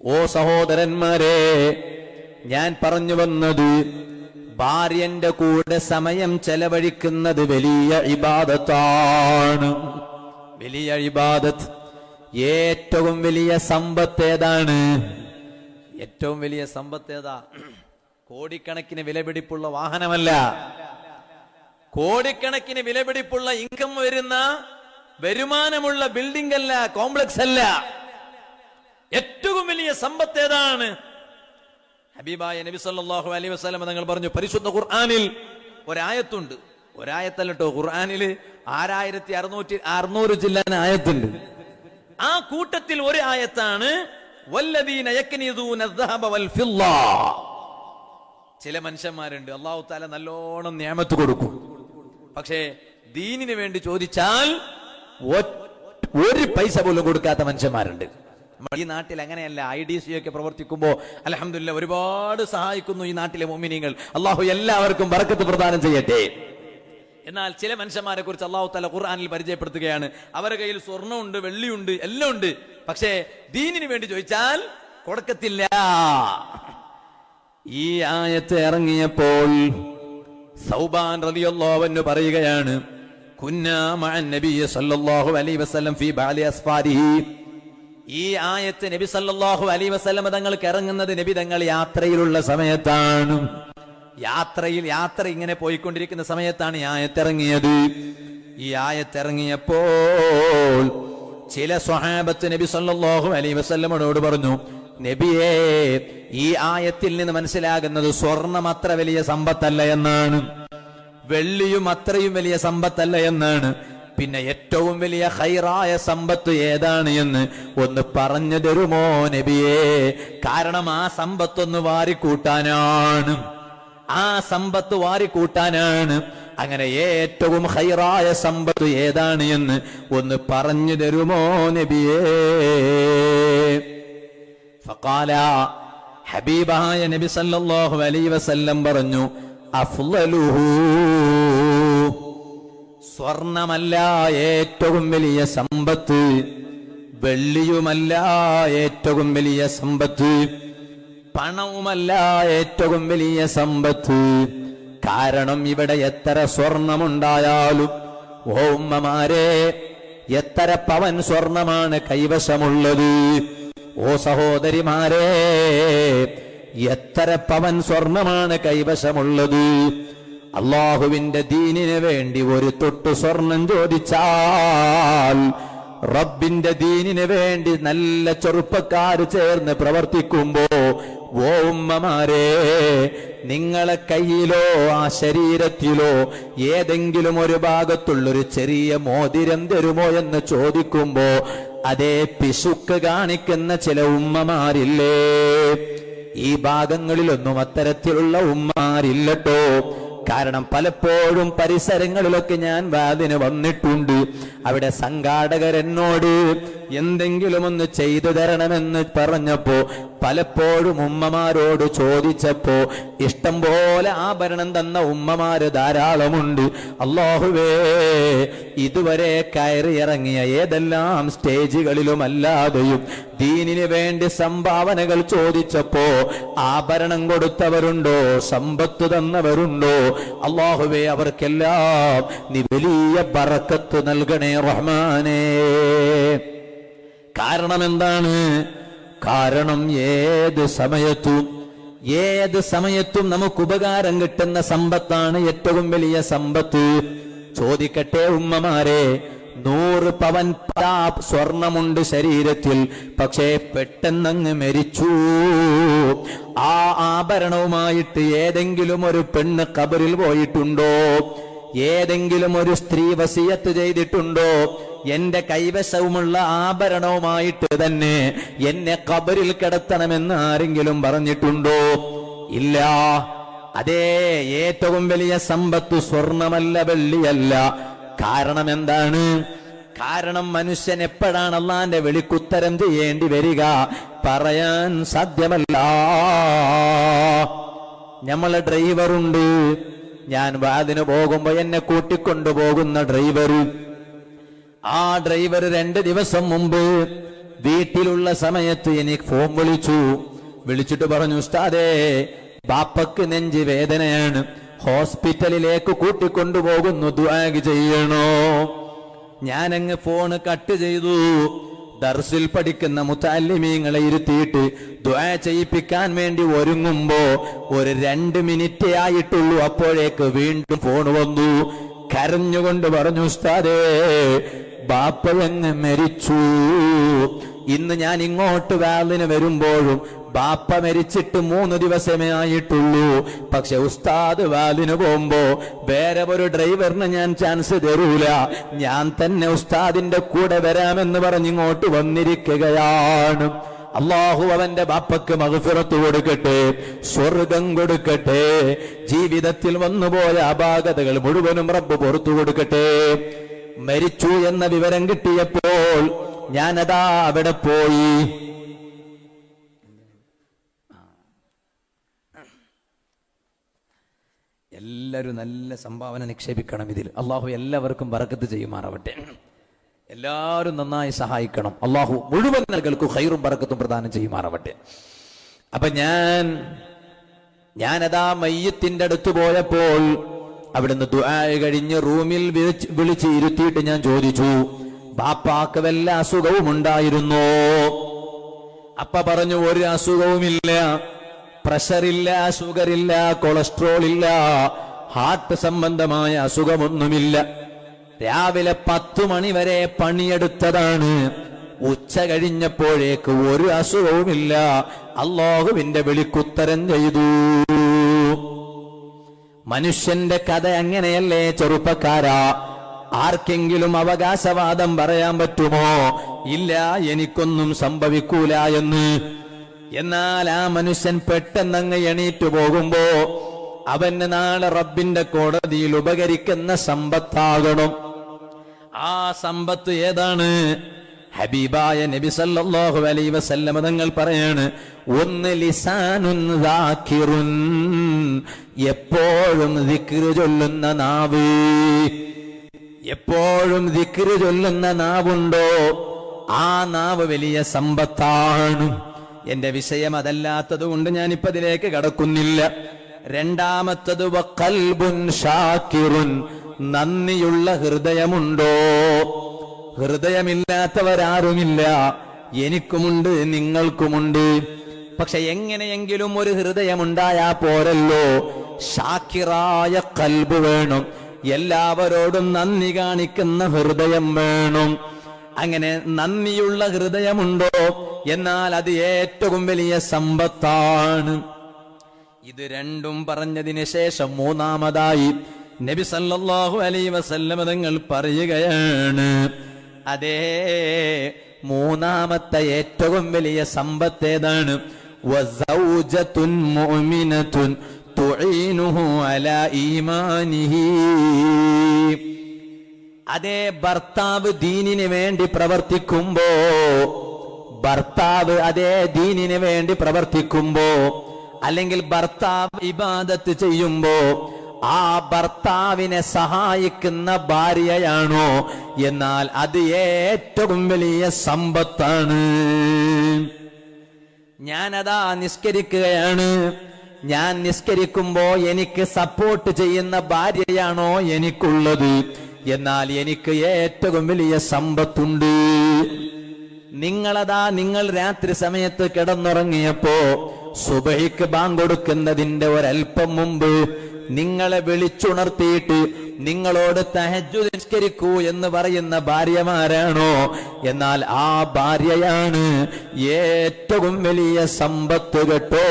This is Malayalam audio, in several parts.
ഓ സഹോദരന്മാരെ ഞാൻ പറഞ്ഞു വന്നത് ഭാര്യന്റെ കൂടെ സമയം ചെലവഴിക്കുന്നത് വലിയ ഇബാദത്താണ് വലിയ ഇബാദത്ത് ഏറ്റവും വലിയ സമ്പത്ത് ഏതാണ് ഏറ്റവും വലിയ സമ്പത്ത് ഏതാ കോടിക്കണക്കിന് വിലപിടിപ്പുള്ള വാഹനമല്ല കോടിക്കണക്കിന് വിലപിടിപ്പുള്ള ഇൻകം വരുന്ന വരുമാനമുള്ള ബിൽഡിംഗ് അല്ല കോംപ്ലക്സ് അല്ല ഏറ്റവും വലിയ സമ്പത്ത് ഏതാണ് ഹബീബായ നബി സല്ലല്ലാഹു അലൈഹി വസല്ലം തങ്ങൾ പറഞ്ഞു പരിശുദ്ധ ഖുർആനിൽ ഒരായത്തുണ്ട് ഒരായത്തല്ല കേട്ടോ ഖുർആനിൽ ആറായിരത്തി അറുന്നൂറ്റി അറുന്നൂറ് ജില്ലാൻ ആയത്തുണ്ട് ആ കൂട്ടത്തിൽ ഒരു ആയത്താണ് വല്ലദീന യക്നിദൂന الذهب والفضة ചില മനുഷ്യന്മാരുണ്ട് അള്ളാഹു താല നല്ലോണം നിയമത്ത് കൊടുക്കും പക്ഷേ ദീനിന് വേണ്ടി ചോദിച്ചാൽ ഒ- ഒരു പൈസ പോലും കൊടുക്കാത്ത മനുഷ്യന്മാരുണ്ട് നമ്മൾ ഈ നാട്ടിൽ അങ്ങനെയല്ല ഐ ഡി സി ഒക്കെ പ്രവർത്തിക്കുമ്പോൾ അലഹമില്ല ഒരുപാട് സഹായിക്കുന്നു ഈ നാട്ടിലെ മോമിനിങ്ങൾ അള്ളാഹു എല്ലാവർക്കും ബർക്കത്ത് പ്രദാനം ചെയ്യട്ടെ എന്നാൽ ചില മനുഷ്യന്മാരെ കുറിച്ച് അള്ളാഹു തല ഖുർആാനിൽ പരിചയപ്പെടുത്തുകയാണ് അവരുടെ കയ്യിൽ സ്വർണ്ണമുണ്ട് വെള്ളിയുണ്ട് എല്ലാം ഉണ്ട് പക്ഷേ ദീനിന് വേണ്ടി ചോദിച്ചാൽ കൊടുക്കത്തില്ല ഈ ആയത്ത് ഇറങ്ങിയപ്പോൾ സൗബാൻ റളിയല്ലാഹു പറയുകയാണ് കുന്നാ മഅൻ നബിയ്യ സല്ലല്ലാഹു അലൈഹി വസല്ലം ഫീ ബഅലി അസ്ഫാരിഹി ഈ ആയത്ത് നബി സല്ലല്ലാഹു അലൈഹി വസല്ലം തങ്ങൾക്ക് ഇറങ്ങുന്നത് നബി തങ്ങൾ യാത്രയിലുള്ള സമയത്താണ് യാത്രയിൽ യാത്ര ഇങ്ങനെ പോയിക്കൊണ്ടിരിക്കുന്ന സമയത്താണ് ഈ ആയത്ത് ഇറങ്ങിയത് ഈ ആയത്ത് ഇറങ്ങിയപ്പോൾ ചില സ്വഹാബത്ത് നബി സല്ലല്ലാഹു അലൈഹി വസല്ലമയോട് പറഞ്ഞു നബിയേ ഈ ആയത്തിൽ നിന്ന് മനസ്സിലാകുന്നത് സ്വർണം അത്ര വലിയ സമ്പത്തല്ല എന്നാണ് വെള്ളിയും അത്രയും വലിയ സമ്പത്തല്ല എന്നാണ് പിന്നെ ഏറ്റവും വലിയ ഹൈറായ സമ്പത്ത് ഏതാണ് എന്ന് ഒന്ന് പറഞ്ഞു തരുമോ നബിയേ കാരണം ആ സമ്പത്തൊന്ന് വാരിക്കൂട്ടാനാണ് ആ സമ്പത്ത് വാരിക്കൂട്ടാനാണ് അങ്ങനെ ഏറ്റവും ഹൈറായ സമ്പത്ത് ഏതാണ് എന്ന് ഒന്ന് പറഞ്ഞു തരുമോ നബിയേ ഫഖാല ഹബീബായ നബി സല്ലല്ലാഹു അലൈഹി വസല്ലം പറഞ്ഞു അഫ്ളലുഹു സ്വർണമല്ല ഏറ്റവും വലിയ സമ്പത്ത് വെള്ളിയുമല്ല ഏറ്റവും വലിയ സമ്പത്ത് പണവുമല്ല ഏറ്റവും വലിയ സമ്പത്ത് കാരണം ഇവിടെ എത്ര സ്വർണമുണ്ടായാലും ഓ ഉമ്മമാരെ എത്ര പവൻ സ്വർണമാണ് കൈവശമുള്ളത് ഓ സഹോദരിമാരെ എത്ര പവൻ സ്വർണമാണ് കൈവശമുള്ളത് അള്ളാഹുവിന്റെ ദീനിന് വേണ്ടി ഒരു തൊട്ട് സ്വർണം ചോദിച്ചാൽ റബ്ബിന്റെ ദീനിന് വേണ്ടി നല്ല ചെറുപ്പക്കാര് ചേർന്ന് പ്രവർത്തിക്കുമ്പോ ഓ ഉമ്മമാരെ നിങ്ങളെ കയ്യിലോ ആ ശരീരത്തിലോ ഏതെങ്കിലും ഒരു ഭാഗത്തുള്ളൊരു ചെറിയ മോതിരം തരുമോ എന്ന് ചോദിക്കുമ്പോ അതേ പിശുക്ക് കാണിക്കുന്ന ചില ഉമ്മമാരില്ലേ ഈ ഭാഗങ്ങളിലൊന്നും അത്തരത്തിലുള്ള ഉമ്മാരില്ലട്ടോ കാരണം പലപ്പോഴും പരിസരങ്ങളിലൊക്കെ ഞാൻ വാതിന് വന്നിട്ടുണ്ട് അവിടെ സംഘാടകർ എന്നോട് എന്തെങ്കിലും ഒന്ന് ചെയ്തു തരണമെന്ന് പറഞ്ഞപ്പോ പലപ്പോഴും ഉമ്മമാരോട് ചോദിച്ചപ്പോ ഇഷ്ടം പോലെ ആഭരണം തന്ന ഉമ്മമാര് ധാരാളമുണ്ട് അള്ളാഹുവേ ഇതുവരെ കയറി ഇറങ്ങിയ ഏതെല്ലാം സ്റ്റേജുകളിലും അല്ലാതെയും ദീനിന് വേണ്ടി സംഭാവനകൾ ചോദിച്ചപ്പോ ആഭരണം കൊടുത്തവരുണ്ടോ സമ്പത്ത് തന്നവരുണ്ടോ അള്ളാഹുവേ അവർക്കെല്ലാം നീ വലിയ ബറക്കത്ത് നൽകണേ റഹ്മാനേ കാരണം എന്താണ് കാരണം ഏത് സമയത്തും ഏത് സമയത്തും നമുക്ക് ഉപകാരം കിട്ടുന്ന സമ്പത്താണ് ഏറ്റവും വലിയ സമ്പത്ത് ചോദിക്കട്ടെ ഉമ്മമാരെ നൂറ് പവൻ പതാ- സ്വർണമുണ്ട് ശരീരത്തിൽ പക്ഷേ പെട്ടെന്നങ്ങ് മരിച്ചു ആ ആഭരണവുമായിട്ട് ഏതെങ്കിലും ഒരു പെണ്ണ് കബറിൽ പോയിട്ടുണ്ടോ ഏതെങ്കിലും ഒരു സ്ത്രീ വസിയത്ത് ചെയ്തിട്ടുണ്ടോ എന്റെ കൈവശവുമുള്ള ആഭരണവുമായിട്ട് തന്നെ എന്നെ കബറിൽ കിടത്തണമെന്ന് ആരെങ്കിലും പറഞ്ഞിട്ടുണ്ടോ ഇല്ല അതേ ഏറ്റവും വലിയ സമ്പത്ത് സ്വർണമല്ല വെള്ളിയല്ല കാരണം എന്താണ് കാരണം മനുഷ്യൻ എപ്പോഴാണ് അള്ളാന്റെ വിളിക്കുത്തരം ചെയ്യേണ്ടി വരിക പറയാൻ സാധ്യമല്ല നമ്മളെ ഡ്രൈവറുണ്ട് ഞാൻ വാതിന് പോകുമ്പോ എന്നെ കൂട്ടിക്കൊണ്ടു പോകുന്ന ഡ്രൈവർ ആ ഡ്രൈവർ രണ്ട് ദിവസം മുമ്പ് വീട്ടിലുള്ള സമയത്ത് എനിക്ക് ഫോൺ വിളിച്ചു വിളിച്ചിട്ട് പറഞ്ഞു ഉസ്താദേ ബാപ്പക്ക് നെഞ്ച് വേദനയാണ് ഹോസ്പിറ്റലിലേക്ക് കൂട്ടിക്കൊണ്ടുപോകുന്നു ദ്വാഗ് ചെയ്യണോ ഞാനങ്ങ് ഫോണ് കട്ട് ചെയ്തു ദർസിൽ പഠിക്കുന്ന മുത്താലിമീങ്ങളെ ഇരുത്തിയിട്ട് ദ്വാ ചെയ്യിപ്പിക്കാൻ വേണ്ടി ഒരുങ്ങുമ്പോ ഒരു രണ്ട് മിനിറ്റേ ആയിട്ടുള്ളൂ അപ്പോഴേക്ക് വീണ്ടും ഫോൺ വന്നു കരഞ്ഞുകൊണ്ട് പറഞ്ഞു ഉസ്താദേ ബാപ്പയങ്ങ് മരിച്ചു ഇന്ന് ഞാൻ ഇങ്ങോട്ട് വാലിന് വരുമ്പോഴും ബാപ്പ മരിച്ചിട്ട് മൂന്ന് ദിവസമേ ആയിട്ടുള്ളൂ പക്ഷെ ഉസ്താദ് വാലിന് പോകുമ്പോ വേറെ ഒരു ഡ്രൈവറിന് ഞാൻ ചാൻസ് തരൂല ഞാൻ തന്നെ ഉസ്താദിന്റെ കൂടെ വരാമെന്ന് പറഞ്ഞ് ഇങ്ങോട്ട് വന്നിരിക്കുകയാണ് അള്ളാഹു അവന്റെ ബാപ്പക്ക് മകഫിറത്ത് കൊടുക്കട്ടെ സ്വർഗം കൊടുക്കട്ടെ ജീവിതത്തിൽ വന്നുപോയ അപാകതകൾ മുഴുവനും റബ്ബ് പുറത്തു കൊടുക്കട്ടെ മരിച്ചു എന്ന വിവരം കിട്ടിയപ്പോൾ ഞാനതാ അവിടെ പോയി എല്ലാവരും നല്ല സംഭാവന നിക്ഷേപിക്കണം ഇതിൽ അള്ളാഹു എല്ലാവർക്കും ബറക്കത്ത് ചെയ്യുമാറാവട്ടെ എല്ലാവരും നന്നായി സഹായിക്കണം അള്ളാഹു മുഴുവൻ നൽകൾക്കും ഹൈറും ബറക്കത്തും പ്രദാനം ചെയ്യുമാറാവട്ടെ അപ്പൊ ഞാൻ ഞാനതാ മയ്യത്തിന്റെ അടുത്ത് പോയപ്പോൾ അവിടുന്ന് ദുആ കഴിഞ്ഞ് റൂമിൽ വിളിച്ച് വിളിച്ച് ഇരുത്തിയിട്ട് ഞാൻ ചോദിച്ചു ബാപ്പാക്ക് വല്ല അസുഖവും ഉണ്ടായിരുന്നോ അപ്പ പറഞ്ഞു ഒരു അസുഖവുമില്ല പ്രഷറില്ല ഷുഗറില്ല കൊളസ്ട്രോൾ ഇല്ല ഹാർട്ട് സംബന്ധമായ അസുഖമൊന്നുമില്ല രാവിലെ പത്തു മണി വരെ പണിയെടുത്തതാണ് ഉച്ച കഴിഞ്ഞപ്പോഴേക്ക് ഒരു അസുഖവുമില്ല അള്ളാഹുവിന്റെ വിളിക്കുത്തരം ചെയ്തു മനുഷ്യന്റെ കഥ അങ്ങനെയല്ലേ ചെറുപ്പക്കാരാ ആർക്കെങ്കിലും അവകാശവാദം പറയാൻ പറ്റുമോ ഇല്ല എനിക്കൊന്നും സംഭവിക്കൂല എന്ന് എന്നാൽ ആ മനുഷ്യൻ പെട്ടെന്നങ്ങ് എണീറ്റു പോകുമ്പോ അവന് നാളെ റബ്ബിന്റെ കോടതിയിൽ ഉപകരിക്കുന്ന സമ്പത്താകണം ആ സമ്പത്ത് ഏതാണ് ഹബീബായ നബി സല്ലല്ലാഹു അലൈഹി വസല്ലമ തങ്ങൾ പറയാണ് ഒന്ന് ലിസാനുൻ ദാക്കിറുൻ എപ്പോഴും ദിക്റ് ചൊല്ലുന്ന നാവ് എപ്പോഴും ദിക്റ് ചൊല്ലുന്ന നാവുണ്ടോ ആ നാവ് വലിയ സമ്പത്താണ് എന്റെ വിഷയം അതല്ലാത്തത് കൊണ്ട് ഞാനിപ്പോ അതിലേക്ക് കടക്കുന്നില്ല രണ്ടാമത്തത് വഖൽബുൻ ഷാക്കിറുൻ നന്ദിയുള്ള ഹൃദയമുണ്ടോ ഹൃദയമില്ലാത്തവരാരുമില്ല എനിക്കുമുണ്ട് നിങ്ങൾക്കുമുണ്ട് പക്ഷെ എങ്ങനെയെങ്കിലും ഒരു ഹൃദയമുണ്ടായാ പോരല്ലോ ഷാക്കിറായ കൽബ് വേണം എല്ലാവരോടും നന്ദി കാണിക്കുന്ന ഹൃദയം വേണം അങ്ങനെ നന്ദിയുള്ള ഹൃദയമുണ്ടോ എന്നാൽ അത് ഏറ്റവും വലിയ സമ്പത്താണ് ഇത് രണ്ടും പറഞ്ഞതിന് ശേഷം മൂന്നാമതായി നബി സല്ലല്ലാഹു അലൈഹി വസല്ലമ തങ്ങൾ പറയുകയാണ് അതേ മൂന്നാമത്തെ ഏറ്റവും വലിയ സമ്പത്ത് ഏതാണ് വസൗജത്തുൻ മുഅ്മിനത്തുൻ തുഈനുഹു അലാ ഈമാനിഹി അതേ ഭർത്താവ് ദീനിന് വേണ്ടി പ്രവർത്തിക്കുമ്പോ ഭർത്താവ് അതേ ദീനിന് വേണ്ടി പ്രവർത്തിക്കുമ്പോ അല്ലെങ്കിൽ ഭർത്താവ് ഇബാദത്ത് ചെയ്യുമ്പോ ആ ഭർത്താവിനെ സഹായിക്കുന്ന ഭാര്യയാണോ എന്നാൽ അത് ഏറ്റവും വലിയ സമ്പത്താണ് ഞാനതാ നിസ്കരിക്കുകയാണ് ഞാൻ നിസ്കരിക്കുമ്പോ എനിക്ക് സപ്പോർട്ട് ചെയ്യുന്ന ഭാര്യയാണോ എനിക്കുള്ളത് എന്നാൽ എനിക്ക് ഏറ്റവും വലിയ സമ്പത്തുണ്ട് നിങ്ങളതാ നിങ്ങൾ രാത്രി സമയത്ത് കിടന്നുറങ്ങിയപ്പോ സുബഹിക്ക് ബാങ്ക് കൊടുക്കുന്നതിന്റെ ഒരല്പം മുമ്പ് നിങ്ങളെ വിളിച്ചുണർത്തിയിട്ട് നിങ്ങളോട് തഹജു നിസ്കരിക്കൂ എന്ന് പറയുന്ന ഭാര്യമാരാണോ എന്നാൽ ആ ഭാര്യയാണ് ഏറ്റവും വലിയ സമ്പത്ത് കേട്ടോ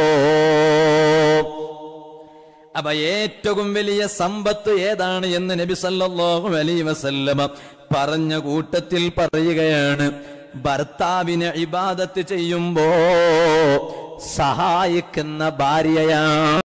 അപ്പൊ ഏറ്റവും വലിയ സമ്പത്ത് ഏതാണ് എന്ന് നബി സല്ലല്ലാഹു അലൈഹി വസല്ലമ പറഞ്ഞ കൂട്ടത്തിൽ പറയുകയാണ് ഭർത്താവിനെ ഇബാദത്ത് ചെയ്യുമ്പോ സഹായിക്കുന്ന ഭാര്യയാണ്